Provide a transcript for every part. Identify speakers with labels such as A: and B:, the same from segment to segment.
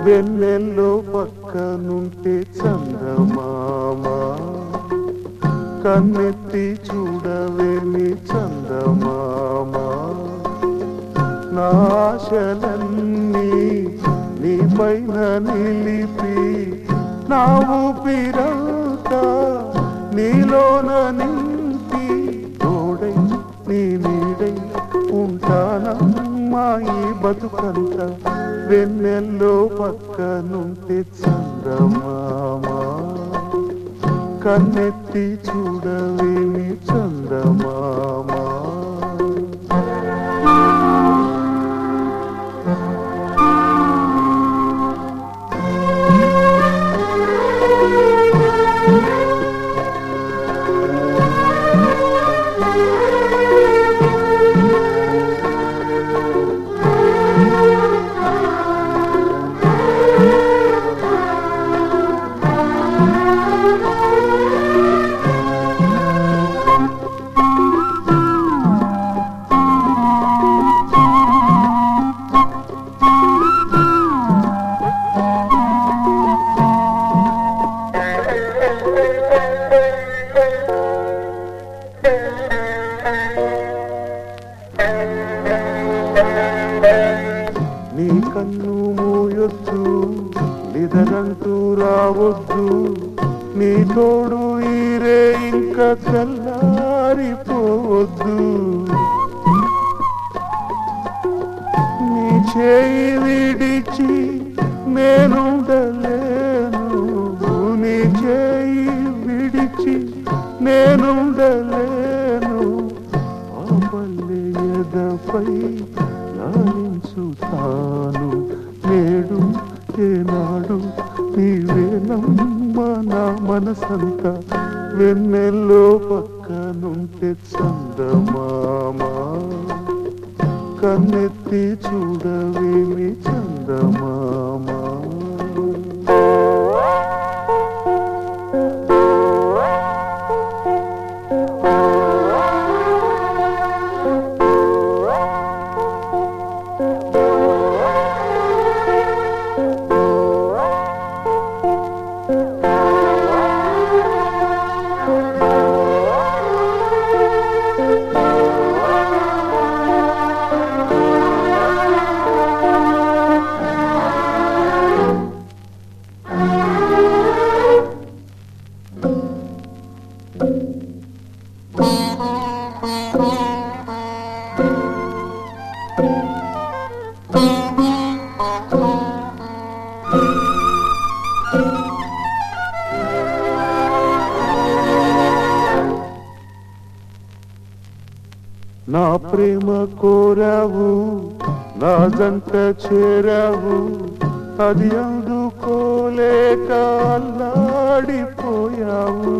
A: వెన్నెల్లో పక్కనుంటే చందమామ కన్నెత్తి చూడవేమి చందమామ నా ఆశలన్నీ నీ పైన నిలిపి నా ఊపిరంతా నీలోన నింపి తోడై నీ నీడై ఉంటానమ్మా ఈ బతుకంత వెన్నెల్లో పక్కనుంటే చందమామ కన్నెత్తి చూడవేమి చందమామ నీ కన్ను మూయొద్దు నిదరంటూ రావద్దు నీ తోడు ఈరే ఇంకా చల్లారిపోవద్దు నీ చేయి విడిచి నేనుండలేను నీ చేయి విడిచి నేనుండలేను ఆ పల్లె ఎదపై లాలించుతాను నేడు ఏనాడు నీవేనమ్మ నా మనసంతా వెన్నెల్లో పక్కనుంటే చందమామ కన్నెత్తి చూడవేమి చందమామ నా ప్రేమ కోరావు నా జంట చేరావు అది అందుకోలేక అల్లాడిపోయావు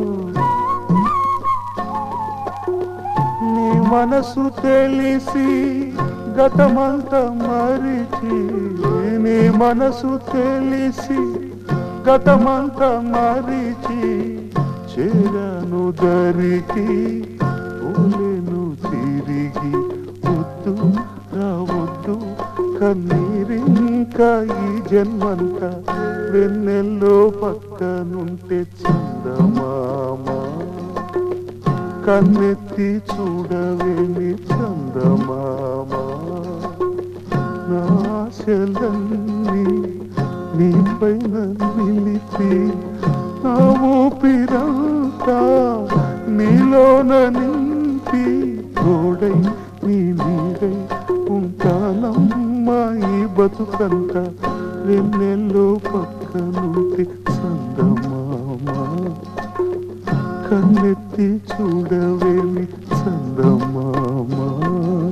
A: నీ మనసు తెలిసి గతమంతా మరిచి నీ మనసు తెలిసి గతమంతా మరిచి చేరాను దరికి పోలేను తిరిగి వద్దు రావద్దు కన్నీరింకా ఈ జన్మంతా వెన్నెల్లో పక్కనుంటే చందమామ కన్నెత్తి చూడవేమి చందమామ నా ఆశలన్నీ నీ పైన నిలిపి నా ఊపిరంతా నీలోన నింపి తోడై నీ నీడై ఉంటానమ్మా ఈ బతుకంతా వెన్నెల్లో పక్కనుంటే చందమామ కన్నెత్తి చూడవేమి చందమామ